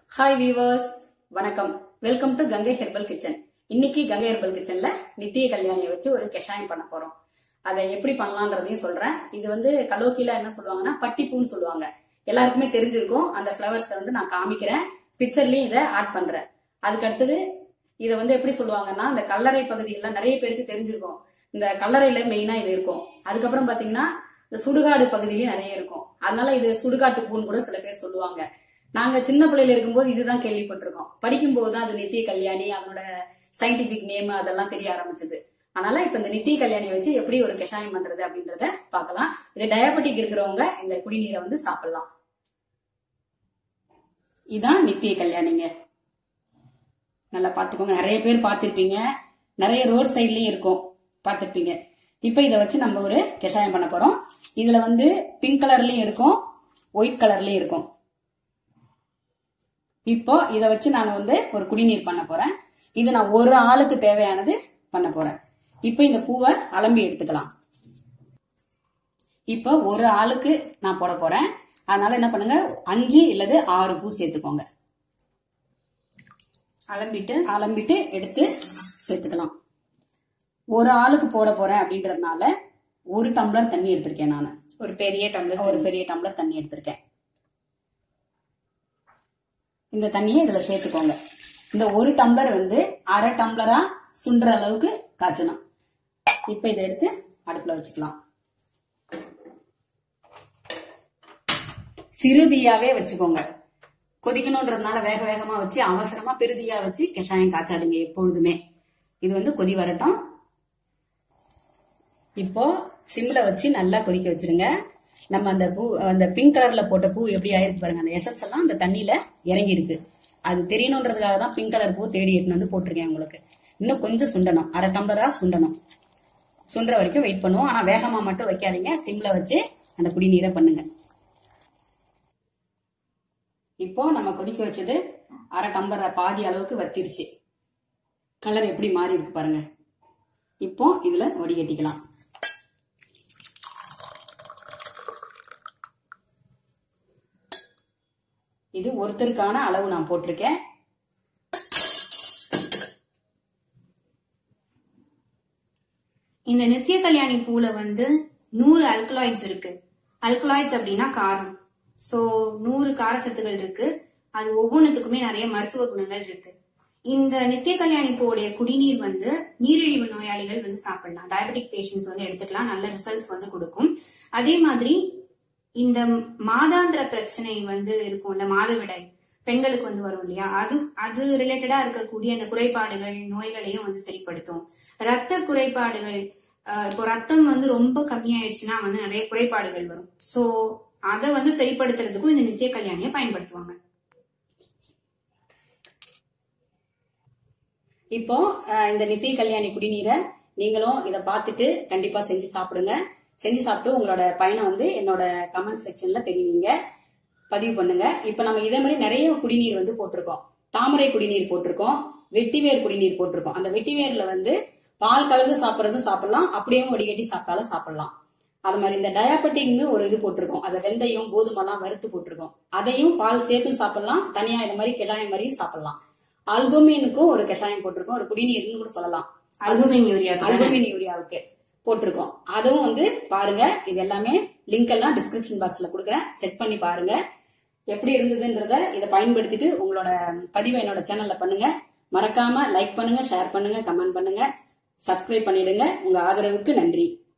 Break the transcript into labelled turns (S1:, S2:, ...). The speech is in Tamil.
S1: ஹாய் வீவர்ஸ் வணக்கம் welcome to Gangai Herbal Kitchen இன்னைக்கு கங்கை ஹெர்பல் கிச்சன்ல நித்திய கல்யாணியை வச்சு ஒரு கஷாயம் பண்ண போறோம் அதை எப்படி பண்ணலான்றதையும் சொல்றேன் இது வந்து கலோக்கில என்ன சொல்லுவாங்கன்னா பட்டிப்பூன்னு சொல்லுவாங்க எல்லாருக்குமே தெரிஞ்சிருக்கும் அந்த ஃபிளவர்ஸ் வந்து நான் காமிக்கிறேன் பிக்சர்லயும் இதை ஆட் பண்றேன் அதுக்கு அடுத்தது இதை வந்து எப்படி சொல்லுவாங்கன்னா இந்த கல்லறை பகுதியில நிறைய பேருக்கு தெரிஞ்சிருக்கும் இந்த கல்லறையில மெயினா இது இருக்கும் அதுக்கப்புறம் பாத்தீங்கன்னா இந்த சுடுகாடு பகுதியிலயும் நிறைய இருக்கும் அதனால இது சுடுகாட்டு பூன்னு கூட சில பேர் சொல்லுவாங்க நாங்க சின்ன பிள்ளையில இருக்கும்போது இதுதான் கேள்விப்பட்டிருக்கோம் படிக்கும்போது தான் அது நித்திய கல்யாணி அதனோட சயின்டிபிக் நேம் அதெல்லாம் தெரிய ஆரம்பிச்சது அதனால இப்ப இந்த நித்திய கல்யாணியை வச்சு எப்படி ஒரு கஷாயம் பண்றது அப்படின்றத பார்க்கலாம் இது டயபெட்டிக் இருக்கிறவங்க இந்த குடிநீரை வந்து சாப்பிடலாம் இதான் நித்திய கல்யாணிங்க நல்லா பாத்துக்கோங்க நிறைய பேர் பார்த்திருப்பீங்க நிறைய ரோட் சைட்லயும் இருக்கும் பார்த்திருப்பீங்க இப்ப இதை வச்சு நம்ம ஒரு கஷாயம் பண்ண போறோம் இதுல வந்து பிங்க் கலர்லயும் இருக்கும் ஒயிட் கலர்லயும் இருக்கும் இப்போ இதை வச்சு நான் வந்து ஒரு குடிநீர் பண்ண போறேன் இது நான் ஒரு ஆளுக்கு தேவையானது பண்ண போறேன் இப்போ இந்த பூவை அலம்பி எடுத்துக்கலாம் இப்போ ஒரு ஆளுக்கு நான் போட போறேன் அதனால என்ன பண்ணுங்க அஞ்சு இல்லது ஆறு பூ சேர்த்துக்கோங்க
S2: அலம்பிட்டு
S1: அலம்பிட்டு எடுத்து சேர்த்துக்கலாம் ஒரு ஆளுக்கு போட போறேன் அப்படின்றதுனால ஒரு டம்ளர் தண்ணி எடுத்திருக்கேன் நான்
S2: ஒரு பெரிய டம்ளர்
S1: ஒரு பெரிய டம்ளர் தண்ணி எடுத்திருக்கேன் இந்த தண்ணியை இதுல சேர்த்துக்கோங்க இந்த ஒரு டம்ளர் வந்து அரை டம்ளரா சுண்டுற அளவுக்கு காய்ச்சணும் இப்ப இதை எடுத்து அடுப்புல வச்சுக்கலாம் சிறுதியாவே வச்சுக்கோங்க கொதிக்கணுன்றதுனால வேக வேகமா வச்சு அவசரமா பெருதியா வச்சு கஷாயம் காய்ச்சாதுங்க எப்பொழுதுமே இது வந்து கொதி வரட்டும் இப்போ சிம்ல வச்சு நல்லா கொதிக்க வச்சிருங்க நம்ம அந்த பூ அந்த பிங்க் கலர்ல போட்ட பூ எப்படி ஆயிருக்கு பாருங்க அந்த எசன்ஸ் எல்லாம் அந்த தண்ணியில இறங்கி இருக்கு அது தெரியணுன்றதுக்காக தான் பிங்க் கலர் பூ தேடி எடுத்துன்னு வந்து போட்டிருக்கேன் உங்களுக்கு இன்னும் கொஞ்சம் சுண்டணும் அரை டம்ளரா சுண்டணும் சுண்டுற வரைக்கும் வெயிட் பண்ணுவோம் ஆனா வேகமா மட்டும் வைக்காதீங்க சிம்ல வச்சு அந்த குடிநீரை பண்ணுங்க இப்போ நம்ம கொதிக்க வச்சது அரை டம்ளர் பாதி அளவுக்கு வத்திருச்சு கலர் எப்படி மாறி இருக்கு பாருங்க இப்போ இதுல வடிகட்டிக்கலாம் இது ஒருத்தருக்கான அளவு நான் போட்டிருக்கேன்
S2: இந்த நித்திய கல்யாணி பூல வந்து நூறு அல்கலாய்ட்ஸ் இருக்கு அல்கலாய்ட்ஸ் அப்படின்னா காரம் சோ நூறு காரசத்துகள் இருக்கு அது ஒவ்வொன்றுத்துக்குமே நிறைய மருத்துவ குணங்கள் இருக்கு இந்த நித்திய கல்யாணி பூவுடைய குடிநீர் வந்து நீரிழிவு நோயாளிகள் வந்து சாப்பிடலாம் டயபெட்டிக் பேஷண்ட்ஸ் வந்து எடுத்துக்கலாம் நல்ல ரிசல்ட்ஸ் வந்து கொடுக்கும் அதே மாதிரி இந்த மாதாந்திர பிரச்சனை வந்து இருக்கும்ல மாதவிடாய் பெண்களுக்கு வந்து வரும் இல்லையா அது அது ரிலேட்டடா இருக்கக்கூடிய அந்த குறைபாடுகள் நோய்களையும் வந்து சரிப்படுத்தும் ரத்த குறைபாடுகள் அஹ், இப்போ ரத்தம் வந்து ரொம்ப கம்மியாயிடுச்சுன்னா வந்து நிறைய குறைபாடுகள் வரும் சோ அதை வந்து சரிப்படுத்துறதுக்கும் இந்த நித்திய கல்யாணியை பயன்படுத்துவாங்க
S1: இப்போ அஹ், இந்த நித்திய கல்யாணி குடிநீரை நீங்களும் இதை பார்த்துட்டு கண்டிப்பா செஞ்சு சாப்பிடுங்க செஞ்சு சாப்பிட்டு உங்களோட பயனை வந்து என்னோட கமெண்ட் செக்ஷன்ல தெரிவிங்க பதிவு பண்ணுங்க இப்ப நம்ம இதே மாதிரி நிறைய குடிநீர் வந்து போட்டிருக்கோம் தாமரை குடிநீர் போட்டிருக்கோம் வெட்டிவேர் குடிநீர் போட்டிருக்கோம் அந்த வெட்டிவேர்ல வந்து பால் கலந்து சாப்பிடுறதும் சாப்பிடலாம் அப்படியே வடிகட்டி சாப்பிட்டாலும் சாப்பிடலாம் அது மாதிரி இந்த டயாபெட்டிக்னு ஒரு இது போட்டிருக்கோம் அதை வெந்தயம் கோதுமெல்லாம் வறுத்து போட்டிருக்கோம் அதையும் பால் சேர்த்தும் சாப்பிடலாம் தனியா இந்த மாதிரி கஷாயம் மாதிரியும் சாப்பிடலாம் அல்புமினுக்கும் ஒரு கஷாயம் போட்டிருக்கோம் ஒரு குடிநீர்னு கூட சொல்லலாம்
S2: அல்புமின் யூரியா
S1: அல்புமின் யூரியாவுக்கு போட்டிருக்கோம் அதுவும் வந்து பாருங்க இது எல்லாமே லிங்க் எல்லாம் டிஸ்கிரிப்ஷன் பாக்ஸ்ல கொடுக்குறேன் செக் பண்ணி பாருங்க எப்படி இருந்ததுன்றத இதை பயன்படுத்திட்டு உங்களோட பதிவை என்னோட சேனல்ல பண்ணுங்க மறக்காம லைக் பண்ணுங்க ஷேர் பண்ணுங்க கமெண்ட் பண்ணுங்க சப்ஸ்கிரைப் பண்ணிடுங்க உங்க ஆதரவுக்கு நன்றி